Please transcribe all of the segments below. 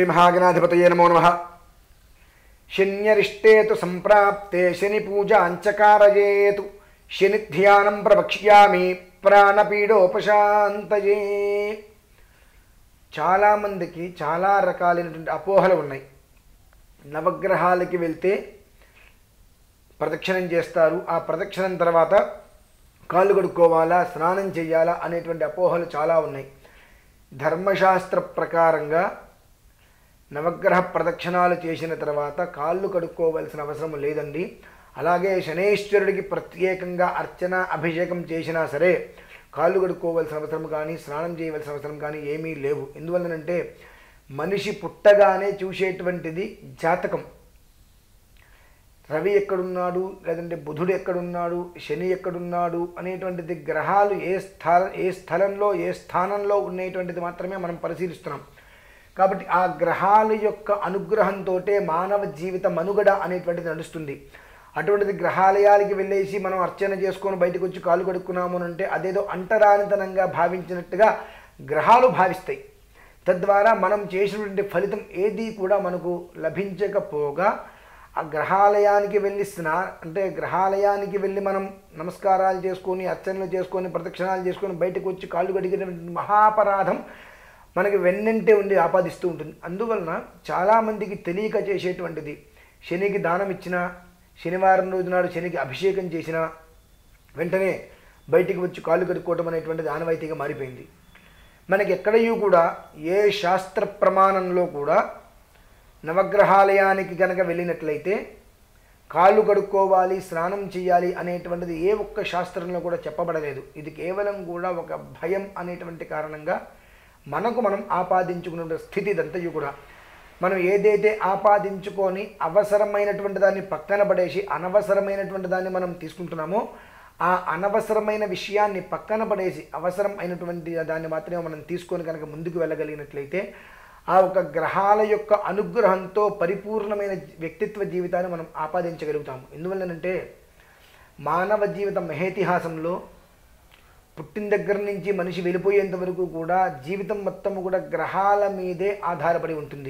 మహాగణాధిపతయే నమో నమ శన్యరిష్టే తు సంప్రాప్తే శని పూజాంచకారయేతు శని ధ్యానం ప్రవక్ష్యామి ప్రాణపీడోపశాంతయే చాలామందికి చాలా రకాలైనటువంటి అపోహలు ఉన్నాయి నవగ్రహాలకి వెళ్తే ప్రదక్షిణం చేస్తారు ఆ ప్రదక్షిణం తర్వాత కాళ్ళు కడుక్కోవాలా స్నానం చేయాలా అనేటువంటి అపోహలు చాలా ఉన్నాయి ధర్మశాస్త్ర ప్రకారంగా నవగ్రహ ప్రదక్షిణాలు చేసిన తర్వాత కాళ్ళు కడుక్కోవలసిన అవసరం లేదండి అలాగే శనేశ్వరుడికి ప్రత్యేకంగా అర్చన అభిషేకం చేసినా సరే కాళ్ళు కడుక్కోవలసిన అవసరం కానీ స్నానం చేయవలసిన అవసరం కానీ ఏమీ లేవు ఎందువల్లనంటే మనిషి పుట్టగానే చూసేటువంటిది జాతకం రవి ఎక్కడున్నాడు లేదంటే బుధుడు ఎక్కడున్నాడు శని ఎక్కడున్నాడు అనేటువంటిది గ్రహాలు ఏ స్థల ఏ స్థలంలో ఏ స్థానంలో ఉండేటువంటిది మాత్రమే మనం పరిశీలిస్తున్నాం కాబట్టి ఆ గ్రహాల యొక్క అనుగ్రహంతో మానవ జీవిత మనుగడ అనేటువంటిది నడుస్తుంది అటువంటిది గ్రహాలయాలకి వెళ్ళేసి మనం అర్చన చేసుకొని బయటకు వచ్చి కాలు కడుక్కున్నాము అని అంటే అదేదో అంటరానితనంగా భావించినట్టుగా గ్రహాలు భావిస్తాయి తద్వారా మనం చేసినటువంటి ఫలితం ఏది కూడా మనకు లభించకపోగా ఆ గ్రహాలయానికి వెళ్ళి స్నా అంటే గ్రహాలయానికి వెళ్ళి మనం నమస్కారాలు చేసుకొని అర్చనలు చేసుకొని ప్రదక్షిణాలు చేసుకొని బయటకు వచ్చి కాళ్ళు కడిగినటువంటి మహాపరాధం మనకి వెన్నంటే ఉండి ఆపాదిస్తూ ఉంటుంది అందువలన చాలామందికి తెలియక చేసేటువంటిది శనికి దానం ఇచ్చిన శనివారం రోజు నాడు శనికి అభిషేకం చేసిన వెంటనే బయటికి వచ్చి కాళ్ళు కడుక్కోవటం అనేటువంటిది ఆనవాయితీగా మారిపోయింది మనకి ఎక్కడయూ కూడా ఏ శాస్త్ర ప్రమాణంలో కూడా నవగ్రహాలయానికి కనుక వెళ్ళినట్లయితే కాళ్ళు కడుక్కోవాలి స్నానం చేయాలి అనేటువంటిది ఏ ఒక్క శాస్త్రంలో కూడా చెప్పబడలేదు ఇది కేవలం కూడా ఒక భయం అనేటువంటి కారణంగా మనకు మనం ఆపాదించుకునే స్థితి ఇదంతయు కూడా మనం ఏదైతే ఆపాదించుకొని అవసరమైనటువంటి దాన్ని పక్కన పడేసి అనవసరమైనటువంటి దాన్ని మనం తీసుకుంటున్నామో ఆ అనవసరమైన విషయాన్ని పక్కన పడేసి అవసరం అయినటువంటి దాన్ని మాత్రమే మనం తీసుకొని కనుక ముందుకు వెళ్ళగలిగినట్లయితే ఆ ఒక గ్రహాల యొక్క అనుగ్రహంతో పరిపూర్ణమైన వ్యక్తిత్వ జీవితాన్ని మనం ఆపాదించగలుగుతాము ఎందువల్లనంటే మానవ జీవిత మహేతిహాసంలో పుట్టిన దగ్గర నుంచి మనిషి వెళ్ళిపోయేంత వరకు కూడా జీవితం మొత్తం కూడా గ్రహాల మీదే ఆధారపడి ఉంటుంది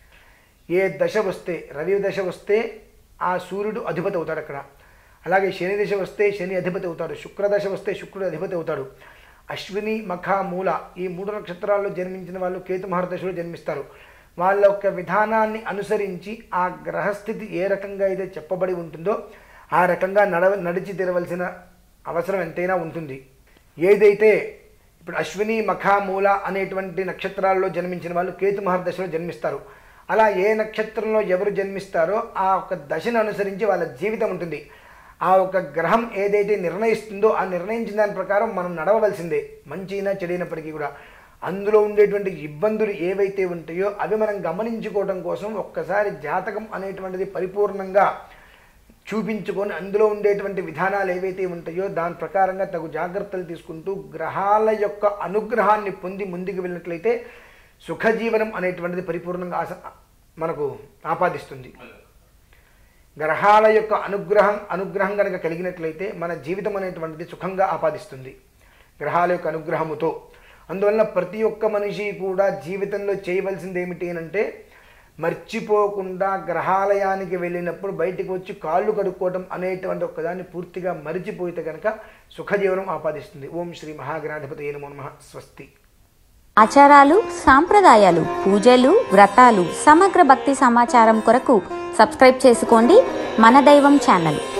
ఏ దశ వస్తే రవి దశ వస్తే ఆ సూర్యుడు అధిపతి అవుతాడు అక్కడ అలాగే శని దశ వస్తే శని అధిపతి అవుతాడు శుక్రదశ వస్తే శుక్రుడు అధిపతి అవుతాడు అశ్విని మఖ మూల ఈ మూడు నక్షత్రాల్లో జన్మించిన వాళ్ళు కేతు మహర్దశలో జన్మిస్తారు వాళ్ళ యొక్క విధానాన్ని అనుసరించి ఆ గ్రహస్థితి ఏ రకంగా అయితే చెప్పబడి ఉంటుందో ఆ రకంగా నడవ నడిచి తిరవలసిన అవసరం ఎంతైనా ఉంటుంది ఏదైతే ఇప్పుడు అశ్విని మఖ మూల అనేటువంటి నక్షత్రాల్లో జన్మించిన వాళ్ళు కేతు మహర్దశలో జన్మిస్తారు అలా ఏ నక్షత్రంలో ఎవరు జన్మిస్తారో ఆ ఒక దశను అనుసరించి వాళ్ళ జీవితం ఉంటుంది ఆ ఒక గ్రహం ఏదైతే నిర్ణయిస్తుందో ఆ నిర్ణయించిన దాని ప్రకారం మనం నడవవలసిందే మంచినా చెడైనప్పటికీ కూడా అందులో ఉండేటువంటి ఇబ్బందులు ఏవైతే ఉంటాయో అవి మనం గమనించుకోవడం కోసం ఒక్కసారి జాతకం అనేటువంటిది పరిపూర్ణంగా చూపించుకొని అందులో ఉండేటువంటి విధానాలు ఏవైతే ఉంటాయో దాని ప్రకారంగా తగు జాగ్రత్తలు తీసుకుంటూ గ్రహాల యొక్క అనుగ్రహాన్ని పొంది ముందుకు వెళ్ళినట్లయితే సుఖజీవనం అనేటువంటిది పరిపూర్ణంగా ఆస మనకు ఆపాదిస్తుంది గ్రహాల యొక్క అనుగ్రహం అనుగ్రహం కనుక కలిగినట్లయితే మన జీవితం అనేటువంటిది సుఖంగా ఆపాదిస్తుంది గ్రహాల యొక్క అనుగ్రహముతో అందువలన ప్రతి ఒక్క మనిషి కూడా జీవితంలో చేయవలసింది ఏమిటి అంటే మర్చిపోకుండా గ్రహాలయానికి వెళ్ళినప్పుడు బయటికి వచ్చి కాళ్ళు కడుక్కోవటం అనేటువంటి ఒక్కదాన్ని పూర్తిగా మరిచిపోతే కనుక సుఖజీవనం ఆపాదిస్తుంది ఓం శ్రీ మహాగణాధిపతి నమో నమః స్వస్తి ఆచారాలు సాంప్రదాయాలు పూజలు వ్రతాలు సమగ్ర భక్తి సమాచారం కొరకు సబ్స్క్రైబ్ చేసుకోండి మన దైవం ఛానల్